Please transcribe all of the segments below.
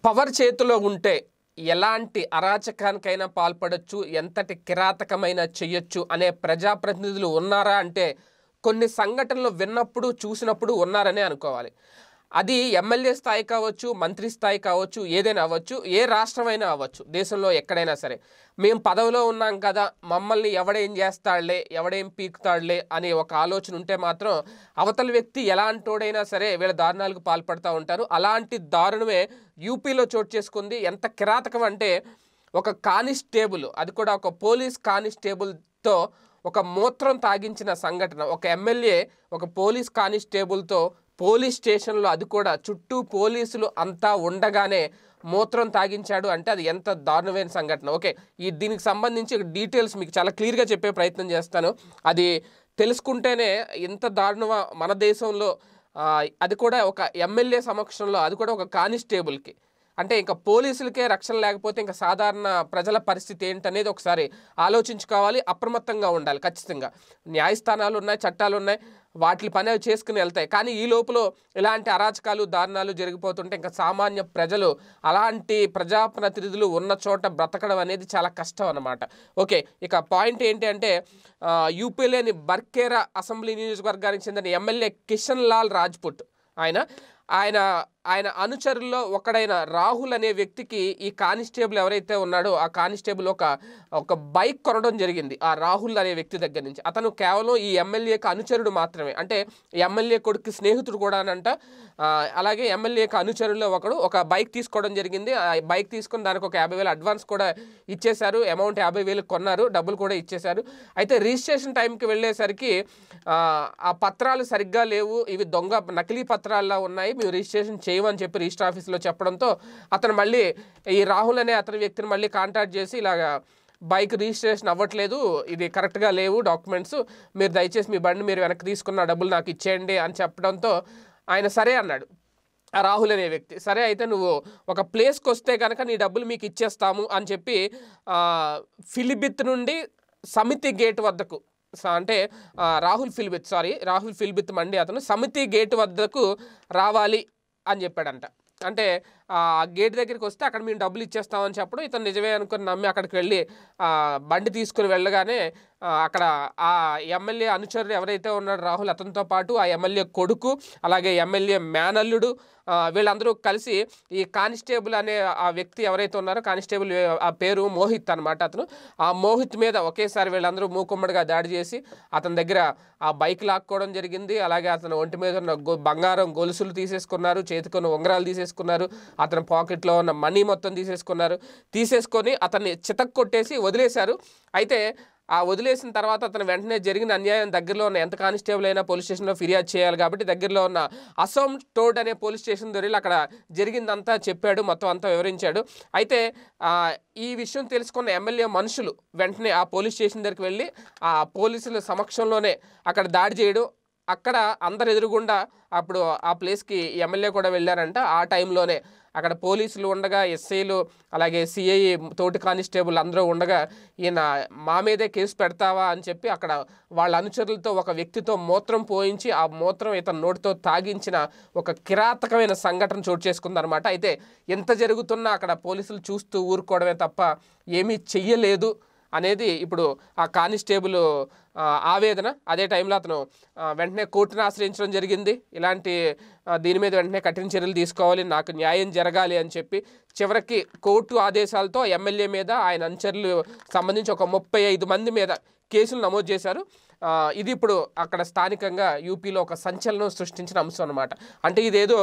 power చేతిలో ఉంటే ఎలాంటి అరాచకానికైనా పాల్పడొచ్చు ఎంతటి కిరాతకమైన చెయ్యొచ్చు అనే ప్రజాప్రతినిధులు ఉన్నారా అంటే కొన్ని సంఘటనలు విన్నప్పుడు చూసినప్పుడు ఉన్నారనే అనుకోవాలి అది ఎమ్మెల్యే స్థాయి కావచ్చు మంత్రి స్థాయి కావచ్చు ఏదైనా అవ్వచ్చు ఏ రాష్ట్రమైనా అవ్వచ్చు దేశంలో ఎక్కడైనా సరే మేము పదవిలో ఉన్నాం కదా మమ్మల్ని ఎవడేం చేస్తాడులే ఎవడేం పీకుతాడులే అనే ఒక ఆలోచన ఉంటే మాత్రం అవతల వ్యక్తి ఎలాంటోడైనా సరే వీళ్ళ దారుణాలకు పాల్పడుతూ ఉంటారు అలాంటి దారుణమే యూపీలో చోటు చేసుకుంది ఎంత కిరాతకం అంటే ఒక కానిస్టేబుల్ అది కూడా ఒక పోలీస్ కానిస్టేబుల్తో ఒక మూత్రం తాగించిన సంఘటన ఒక ఎమ్మెల్యే ఒక పోలీస్ కానిస్టేబుల్తో పోలీస్ స్టేషన్లో అది కూడా చుట్టూ పోలీసులు అంతా ఉండగానే మూత్రం తాగించాడు అంటే అది ఎంత దారుణమైన సంఘటన ఓకే ఈ దీనికి సంబంధించి డీటెయిల్స్ మీకు చాలా క్లియర్గా చెప్పే ప్రయత్నం చేస్తాను అది తెలుసుకుంటేనే ఎంత దారుణమా మన దేశంలో ఆ, అది కూడా ఒక ఎమ్మెల్యే సమక్షంలో అది కూడా ఒక కానిస్టేబుల్కి అంటే ఇంకా పోలీసులకే రక్షణ లేకపోతే ఇంకా సాధారణ ప్రజల పరిస్థితి ఏంటనేది ఒకసారి ఆలోచించుకోవాలి అప్రమత్తంగా ఉండాలి ఖచ్చితంగా న్యాయస్థానాలు ఉన్నాయి చట్టాలు ఉన్నాయి వాటి పని అవి చేసుకుని వెళ్తాయి కానీ ఈ లోపల ఇలాంటి అరాచకాలు దారుణాలు జరిగిపోతుంటే ఇంకా సామాన్య ప్రజలు అలాంటి ప్రజాప్రతినిధులు ఉన్న చోట బ్రతకడం అనేది చాలా కష్టం అన్నమాట ఓకే ఇక పాయింట్ ఏంటి అంటే ఆ, యూపీలోని బర్కేరా అసెంబ్లీ నియోజకవర్గానికి చెందిన ఎమ్మెల్యే కిషన్ లాల్ రాజ్పుట్ ఆయన ఆయన ఆయన అనుచరుల్లో ఒకడైన రాహుల్ అనే వ్యక్తికి ఈ కానిస్టేబుల్ ఎవరైతే ఉన్నాడో ఆ కానిస్టేబుల్ ఒక ఒక బైక్ కొనడం జరిగింది ఆ రాహుల్ అనే వ్యక్తి దగ్గర నుంచి అతను కేవలం ఈ ఎమ్మెల్యేకి అనుచరుడు మాత్రమే అంటే ఎమ్మెల్యే కొడుకు స్నేహితుడు కూడా అనంట ఆ, అలాగే ఎమ్మెల్యేకి అనుచరుల్లో ఒకడు ఒక బైక్ తీసుకోవడం జరిగింది ఆ బైక్ తీసుకుని దానికి ఒక యాభై వేలు అడ్వాన్స్ కూడా ఇచ్చేశారు అమౌంట్ యాభై వేలు కొన్నారు డబ్బులు కూడా ఇచ్చేశారు అయితే రిజిస్ట్రేషన్ టైంకి వెళ్ళేసరికి ఆ, ఆ పత్రాలు సరిగ్గా లేవు ఇవి దొంగ నకిలీ పత్రాల్లో ఉన్నాయి మేము రిజిస్ట్రేషన్ చేయమని చెప్పి రిజిస్టర్ ఆఫీస్లో చెప్పడంతో అతను మళ్ళీ ఈ రాహుల్ అనే అతని వ్యక్తిని మళ్ళీ కాంటాక్ట్ చేసి ఇలాగా బైక్ రిజిస్ట్రేషన్ అవ్వట్లేదు ఇది కరెక్ట్గా లేవు డాక్యుమెంట్స్ మీరు దయచేసి మీ బండి మీరు వెనక్కి తీసుకున్న డబ్బులు నాకు ఇచ్చేయండి అని చెప్పడంతో ఆయన సరే అన్నాడు ఆ రాహుల్ అనే వ్యక్తి సరే అయితే నువ్వు ఒక ప్లేస్కి వస్తే కనుక నీ డబ్బులు మీకు ఇచ్చేస్తాము అని చెప్పి ఆ, ఫిలిబిత్ నుండి సమితి గేట్ వద్దకు స- అంటే ఆ, రాహుల్ ఫిల్బిత్ సారీ రాహుల్ ఫిల్బిత్ మండి అతను సమితి గేట్ వద్దకు రావాలి అని చెప్పాడంట అంటే ఆ గేట్ దగ్గరికి వస్తే అక్కడ మేము డబ్బులు ఇచ్చేస్తామని చెప్పడం ఇతను నిజమే అనుకుని నమ్మి అక్కడికి వెళ్ళి ఆ, బండి తీసుకుని వెళ్ళగానే ఆ, అక్కడ ఆ ఎమ్మెల్యే అనుచరుడు ఎవరైతే ఉన్నాడో రాహుల్ అతనితో పాటు ఆ ఎమ్మెల్యే కొడుకు అలాగే ఎమ్మెల్యే మేనల్లుడు ఆ, వీళ్ళందరూ కలిసి ఈ కానిస్టేబుల్ అనే ఆ వ్యక్తి ఎవరైతే ఉన్నారో కానిస్టేబుల్ ఆ పేరు మోహిత్ అనమాట అతను ఆ మోహిత్ మీద ఒకేసారి వీళ్ళందరూ మూకుమ్మడిగా దాడి చేసి అతని దగ్గర ఆ బైక్ లాక్కోవడం జరిగింది అలాగే అతను ఒంటి మీద ఉన్న గో- బంగారం గొలుసులు తీసేసుకున్నారు చేతికున్న ఉంగరాలు తీసేసుకున్నారు అతని పాకెట్లో ఉన్న మనీ మొత్తం తీసేసుకున్నారు తీసేసుకొని అతన్ని చితక్ కొట్టేసి వదిలేశారు అయితే ఆ వదిలేసిన తర్వాత అతను వెంటనే జరిగిన అన్యాయం దగ్గరలో ఉన్న ఎంత కానిస్టేబుల్ అయినా పోలీస్ స్టేషన్లో ఫిర్యాదు చేయాలి కాబట్టి దగ్గరలో ఉన్న అసోం టోడ్ అనే పోలీస్ స్టేషన్ దొరికి అక్కడ జరిగిందంతా చెప్పాడు మొత్తం అంతా వివరించాడు అయితే ఆ, ఈ విషయం తెలుసుకున్న ఎమ్మెల్యే మనుషులు వెంటనే ఆ పోలీస్ స్టేషన్ దగ్గరికి వెళ్ళి ఆ పోలీసుల సమక్షంలోనే అక్కడ దాడి చేయడం అక్కడ అందరు ఎదురుగుండా అప్పుడు ఆ ప్లేస్కి ఎమ్మెల్యే కూడా వెళ్ళారంట ఆ టైంలోనే అక్కడ పోలీసులు ఉండగా ఎస్ఐలు అలాగే సిఐ తోటి కానిస్టేబుల్ అందరూ ఉండగా ఈయన మా మీదే కేసు పెడతావా అని చెప్పి అక్కడ వాళ్ళ అనుచరులతో ఒక వ్యక్తితో మూత్రం పోయించి ఆ మూత్రం ఇతని నోటితో తాగించిన ఒక కిరాతకమైన సంఘటన చోటు చేసుకుందనమాట అయితే ఎంత జరుగుతున్నా అక్కడ పోలీసులు చూస్తూ ఊరుకోవడమే తప్ప ఏమీ చెయ్యలేదు అనేది ఇప్పుడు ఆ కానిస్టేబుల్ ఆ, ఆవేదన అదే టైంలో అతను ఆ, వెంటనే కోర్టును ఆశ్రయించడం జరిగింది ఇలాంటి ఆ, దీని మీద వెంటనే కఠిన చర్యలు తీసుకోవాలి నాకు న్యాయం జరగాలి అని చెప్పి చివరికి కోర్టు ఆదేశాలతో ఎమ్మెల్యే మీద ఆయన అనుచరులు సంబంధించి ఒక ముప్పై ఐదు మంది మీద కేసులు నమోదు చేశారు ఆ, ఇది ఇప్పుడు అక్కడ స్థానికంగా యూపీలో ఒక సంచలనం సృష్టించిన అంశం అనమాట అంటే ఇదేదో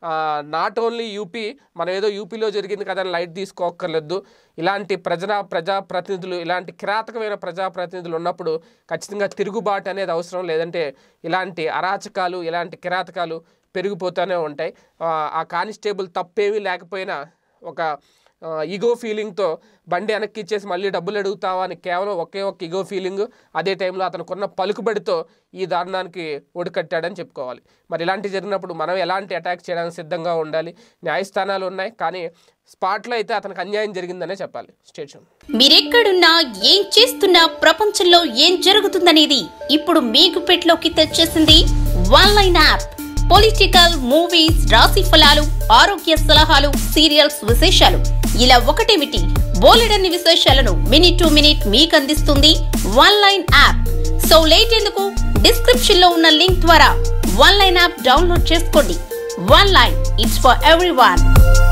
నాట్ ఓన్లీ యూపీ మనం ఏదో యూపీలో జరిగింది కదా అని లైట్ తీసుకోక్కర్లేదు ఇలాంటి ప్రజా ప్రజాప్రతినిధులు ఇలాంటి కిరాతకమైన ప్రజాప్రతినిధులు ఉన్నప్పుడు ఖచ్చితంగా తిరుగుబాటు అనేది అవసరం లేదంటే ఇలాంటి అరాచకాలు ఇలాంటి కిరాతకాలు పెరిగిపోతూనే ఉంటాయి ఆ, ఆ కానిస్టేబుల్ తప్పేమీ లేకపోయినా ఒక ఈగో ఫీలింగ్తో బండి వెనక్కి ఇచ్చేసి మళ్ళీ డబ్బులు అడుగుతావా అని కేవలం ఒకే ఒక ఈగో ఫీలింగ్ అదే టైంలో అతనుకున్న పలుకుబడితో ఈ దారుణానికి ఒడికట్టాడని చెప్పుకోవాలి మరి ఇలాంటి జరిగినప్పుడు మనం ఎలాంటి అటాక్ చేయడానికి సిద్ధంగా ఉండాలి న్యాయస్థానాలు ఉన్నాయి కానీ స్పాట్లో అయితే అతనికి అన్యాయం జరిగిందనే చెప్పాలి స్టేషన్ మీరెక్కడున్నా ఏం చేస్తున్నా ప్రపంచంలో ఏం జరుగుతుందనేది ఇప్పుడు మీ గుప్పెట్లోకి తెచ్చేసింది one line app political movies రాశి ఫలాలు ఆరోగ్య సలహాలు సీరియల్స్ విశేషాలు ఇలా ఒకటేమిటి బోలెడన్ని విశేషాలను మినిట్ టు మినిట్ మీకు అందిస్తుంది one line app so late ఎందుకు డిస్క్రిప్షన్ లో ఉన్న లింక్ ద్వారా వన్ లైన్ యాప్ డౌన్లోడ్ చేసుకోండి one line it's for every